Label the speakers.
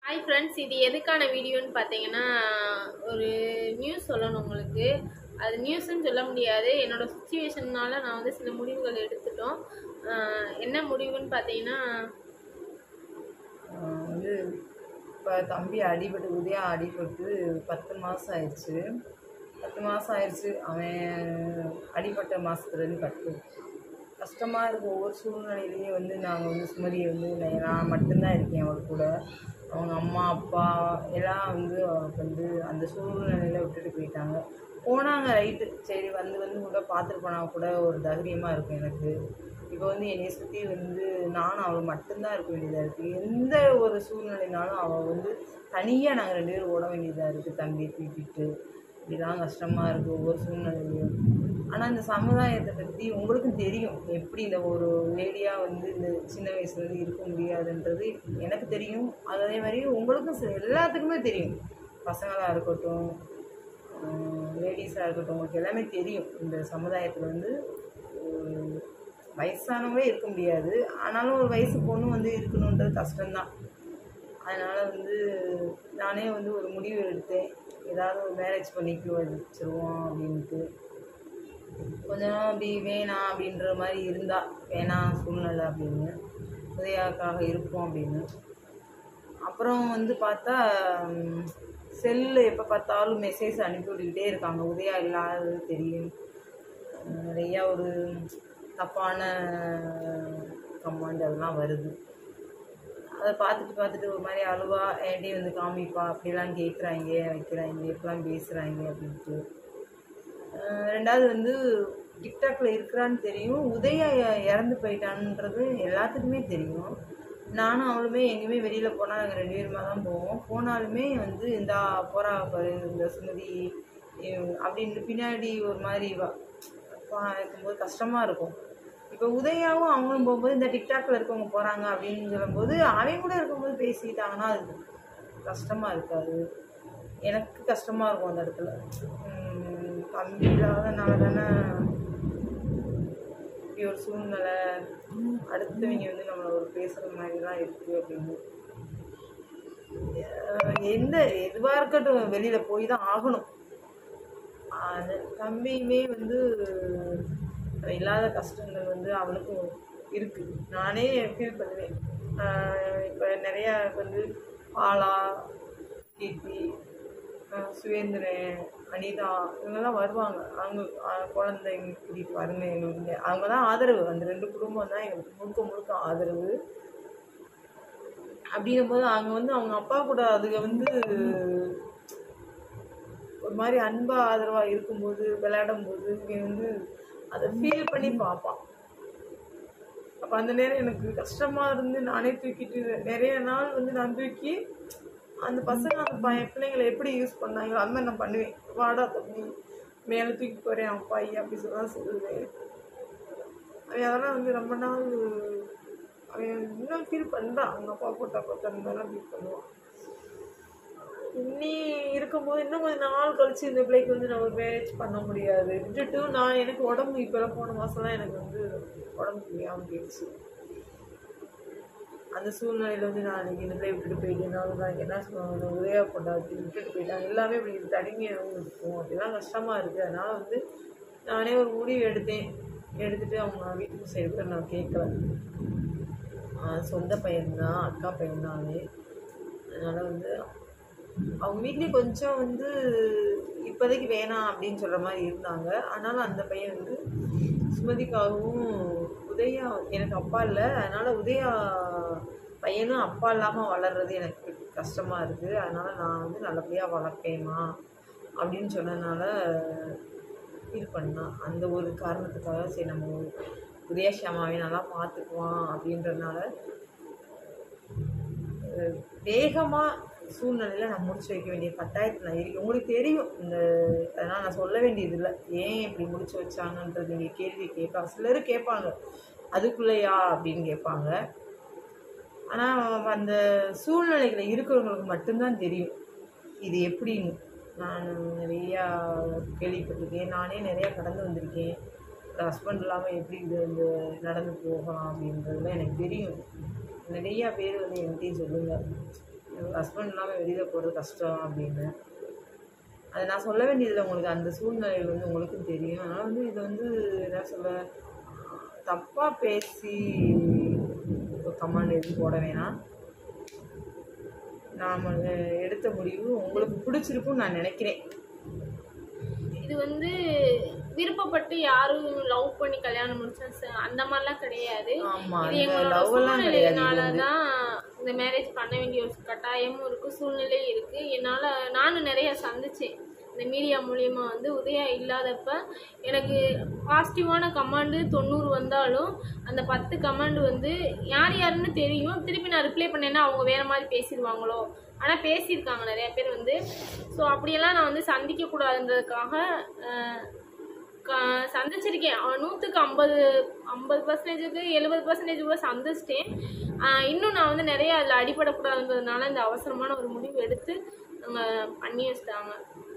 Speaker 1: hi friends இது எதுக்கான வீடியோன்னு பார்த்தீங்கன்னா ஒரு நியூஸ் சொல்லணும் உங்களுக்கு அது நியூஸ்ன்னு சொல்ல முடியாது என்னோட சுச்சுவேஷன்னால நான் வந்து சில முடிவுகள் எடுத்துட்டோம் ஆஹ் என்ன முடிவுன்னு பார்த்தீங்கன்னா
Speaker 2: ஆஹ் வந்து இப்போ தம்பி அடிபட்டு உதயா அடிபட்டு பத்து மாதம் ஆயிடுச்சு பத்து மாதம் ஆயிடுச்சு அவன் அடிபட்ட மாதத்துலேருந்து பத்து கஷ்டமாக இருக்கும் ஒவ்வொரு சூழ்நிலையிலையும் வந்து நாங்கள் வந்து சுமதியை வந்து நான் நான் மட்டும்தான் இருக்கேன் அவள் கூட அவங்க அம்மா அப்பா எல்லாம் வந்து அவளுக்கு வந்து அந்த சூழ்நிலையில் விட்டுட்டு போயிட்டாங்க போனாங்க ரைட்டு சரி வந்து வந்து கூட பார்த்துட்டு போனால் கூட ஒரு தைரியமாக இருக்கும் எனக்கு இப்போ வந்து என்னை சுற்றி வந்து நானும் அவள் மட்டும்தான் இருக்க வேண்டியதாக இருக்குது எந்த ஒரு சூழ்நிலைனாலும் அவள் வந்து தனியாக நாங்கள் ரெண்டு பேரும் ஓட வேண்டியதாக இருக்குது தம்பியை தூக்கிட்டு இப்படிலாம் கஷ்டமாக இருக்குது ஒவ்வொரு சூழ்நிலையிலையும் ஆனால் இந்த சமுதாயத்தை பற்றி உங்களுக்கும் தெரியும் எப்படி இந்த ஒரு லேடியாக வந்து இந்த சின்ன வயசுலேருந்து இருக்க முடியாதுன்றது எனக்கு தெரியும் அதே மாதிரி உங்களுக்கும் சரி, எல்லாத்துக்குமே தெரியும் பசங்களாக இருக்கட்டும் லேடிஸாக இருக்கட்டும் உங்களுக்கு எல்லாமே தெரியும் இந்த சமுதாயத்தில் வந்து ஒரு வயசானவங்களே இருக்க முடியாது ஆனாலும் ஒரு வயசு பொண்ணு வந்து இருக்கணுன்றது கஷ்டம்தான் அதனால் வந்து நானே வந்து ஒரு முடிவு எடுத்தேன் ஏதாவது ஒரு மேரேஜ் பண்ணிக்க வச்சிருவோம் அப்படின்ட்டு கொஞ்ச நாள் அப்படி வேணாம் அப்படின்ற மாதிரி இருந்தா வேணாம் சூழ்நிலை அப்படின்னு உதயாக்காக இருப்போம் அப்படின்னு அப்புறம் வந்து பார்த்தா செல்லு எப்போ பார்த்தாலும் மெசேஜ் அனுப்பி விட்டுக்கிட்டே இருக்காங்க உதயா இல்லாதது தெரியும் அஹ் நிறையா ஒரு தப்பான கமாண்ட் அதெல்லாம் வருது அதை பார்த்துட்டு பார்த்துட்டு ஒரு மாதிரி அழுவா ஏன்டி வந்து காமிப்பா அப்படிலாம் கேட்குறாங்க வைக்கிறாங்க இப்படிலாம் பேசுகிறாங்க அப்படின்ட்டு அஹ் ரெண்டாவது வந்து டிக்டாக்ல இருக்கிறான்னு தெரியும் உதயா இறந்து போயிட்டான்ன்றது எல்லாத்துக்குமே தெரியும் நானும் அவளுமே எங்கேயுமே வெளியில் போனால் நாங்கள் ரெண்டு பேருமா தான் போவோம் போனாலுமே வந்து இந்த போறா பாரு இந்த சுமதி இவ் அப்படின்னு பின்னாடி ஒரு மாதிரி வ- பார்க்கும்போது கஷ்டமாக இருக்கும் இப்போ உதயாவும் அவங்களும் போகும்போது இந்த டிக்டாக்ல இருக்கவங்க போகிறாங்க அப்படின்னு சொல்லும்போது அவங்க கூட இருக்கும்போது பேசிட்டாங்கன்னா அது கஷ்டமாக இருக்காது எனக்கு கஷ்டமாக இருக்கும் அந்த இடத்துல உம் தம்பி இல்லாதனால தானே இப்படி ஒரு சூழ்நிலை அடுத்தவங்க வந்து நம்மளை ஒரு பேசுகிற மாதிரிலாம் இருக்குது அப்படின்னு அஹ் எந்த எதுவாக இருக்கட்டும் வெளியில் போய் தான் ஆகணும் அது தம்பியுமே வந்து இல்லாத கஷ்டங்கள் வந்து அவனுக்கும் இருக்குது நானே ஃபீல் பண்ணுவேன் இப்போ நிறையா வந்து பாலா கீர்த்தி ஆஹ் சுவேந்திரன் அனிதா இவங்கெல்லாம் வருவாங்க அவங்க ஆஹ் குழந்தைங்க கூட்டிகிட்டு வருங்க எங்களுக்கு அவங்க தான் ஆதரவு அந்த ரெண்டு குடும்பம் தான் எங்களுக்கு முழுக்க முழுக்க ஆதரவு அப்படின்னும் போது அவங்க வந்து அவங்க அப்பா கூட அதுக வந்து ஒரு மாதிரி அன்பா ஆதரவா இருக்கும்போது விளையாடும் போது இவன் வந்து அதை ஃபீல் பண்ணி பார்ப்பான் அப்போ அந்த நேரம் எனக்கு கஷ்டமா இருந்து நானே தூக்கிட்டு நிறைய நாள் வந்து நான் தூக்கி அந்த பசங்க அந்த பையன் பிள்ளைங்களை எப்படி யூஸ் பண்ணாங்களோ அந்த மாதிரி நான் பண்ணுவேன் வாடா தம்பி மேலே தூக்கி போகிறேன் அப்பா ஐயா அப்படி சொல்லலாம் சொல்லுவேன் அவன் அதெல்லாம் வந்து ரொம்ப நாள் அவன் இன்னும் ஃபீல் பண்ணுறான் அவங்க அப்பா போட்டா பார்த்தா அந்த மாதிரிலாம் ஃபீல் பண்ணுவான் இன்னி இருக்கும்போது இன்னும் கொஞ்சம் நாள் கழிச்சு இந்த பிள்ளைக்கு வந்து நம்ம மேரேஜ் பண்ண முடியாது விட்டுட்டு நான் எனக்கு உடம்பு இப்போலாம் போன மாதம்லாம் எனக்கு வந்து உடம்பு முடியாமல் போயிடுச்சு அந்த சூழ்நிலையில் வந்து நான் இன்னைக்கு இந்த பிள்ளைய விட்டுட்டு போயிட்டேனாலும் நான் என்ன சொல்லுவாங்க உதயா கொண்டாடி விட்டுட்டு போயிட்டாங்க எல்லாமே இப்படி தனிமையாகவும் இருக்கும் அப்படிலாம் கஷ்டமாக இருக்குது அதனால் வந்து நானே ஒரு முடிவு எடுத்தேன் எடுத்துட்டு அவங்க வீட்டுக்கு சைடு கூட நான் கேட்கல ஆஹ் சொந்த பையன்தான் அக்கா பையன்தானே அதனால் வந்து அவங்க வீட்லேயும் கொஞ்சம் வந்து இப்போதைக்கு வேணாம் அப்படின்னு சொல்கிற மாதிரி இருந்தாங்க ஆனாலும் அந்த பையன் வந்து சுமதிக்காகவும் உதயா எனக்கு அப்பா இல்லை அதனால் உதயா பையனும் அப்பா இல்லாமல் வளர்றது எனக்கு கஷ்டமாக இருக்குது அதனால் நான் வந்து நல்லபடியாக வளர்ப்பேம்மா அப்படின்னு சொன்னதுனால ஃபீல் பண்ணான் அந்த ஒரு காரணத்துக்காக சரி நம்ம உதயா ஷியாமாவை நல்லா பார்த்துக்குவான் அப்படின்றதுனால வேகமாக சூழ்நிலையில் நான் முடிச்சு வைக்க வேண்டிய கட்டாயத்தில் நான் இருக்கேன் உங்களுக்கு தெரியும் இந்த அதனால் நான் சொல்ல வேண்டியதில்லை ஏன் இப்படி முடிச்சு வச்சாங்கன்றது நீங்கள் கேள்வி கேட்பாங்க சிலர் கேட்பாங்க அதுக்குள்ளேயா அப்படின்னு கேட்பாங்க ஆனால் அந்த சூழ்நிலைகளில் இருக்கிறவங்களுக்கு மட்டும்தான் தெரியும் இது எப்படின்னு நான் நிறையா கேள்விப்பட்டிருக்கேன் நானே நிறையா கடந்து வந்திருக்கேன் ஹஸ்பண்ட் இல்லாமல் எப்படி இது இந்த நடந்து போகலாம் அப்படின்றதுல எனக்கு தெரியும் நிறையா பேர் வந்து என்கிட்டயும் சொல்லுங்கள் ஹஸ்பண்ட் இல்லாமல் வெளியில் போகிறது கஷ்டம் அப்படின்னு அதை நான் சொல்ல வேண்டியதில்லை உங்களுக்கு அந்த சூழ்நிலைகள் வந்து உங்களுக்கும் தெரியும் அதனால் வந்து இது வந்து என்ன சொல்ல தப்பாக பேசி கமாண்ட் எதுவும் போட வேணாம் நாம் எடுத்த முடிவு உங்களுக்கு பிடிச்சிருக்கும்னு நான் நினைக்கிறேன்
Speaker 1: இது வந்து விருப்பப்பட்டு யாரும் லவ் பண்ணி கல்யாணம் முடிச்சா ச- அந்த மாதிரிலாம் கிடையாது
Speaker 2: ஆமாம்
Speaker 1: இது
Speaker 2: அந்த
Speaker 1: எங்களோட
Speaker 2: லவ் எல்லாம் கிடையாது இது
Speaker 1: சூழ்நிலையினால
Speaker 2: வந்து
Speaker 1: தான் இந்த மேரேஜ் பண்ண வேண்டிய ஒரு கட்டாயமும் இருக்கு சூழ்நிலையும் இருக்கு என்னால் நானும் நிறைய சந்திச்சேன் இந்த மீடியா மூலியமா வந்து உதயா இல்லாதப்ப எனக்கு பாசிட்டிவான கமாண்டு தொண்ணூறு வந்தாலும் அந்த பத்து கமாண்டு வந்து யார் யாருன்னு தெரியும் திருப்பி நான் ரிப்ளை பண்ணேன்னா அவங்க வேற மாதிரி பேசிடுவாங்களோ ஆனால் பேசியிருக்காங்க நிறைய பேர் வந்து ஸோ அப்படியெல்லாம் நான் வந்து சந்திக்கக்கூடாதுன்றதுக்காக அஹ், க- சந்திச்சிருக்கேன் அவன் நூற்றுக்கு ஐம்பது ஐம்பது பர்சன்டேஜுக்கு எழுபது பர்சன்டேஜ் கூட சந்திச்சிட்டேன் ஆஹ் இன்னும் நான் வந்து நிறைய அதில் அடிபடக்கூடாதுன்றதுனால இந்த அவசரமான ஒரு முடிவு எடுத்து அவங்க பண்ணி வச்சிட்டாங்க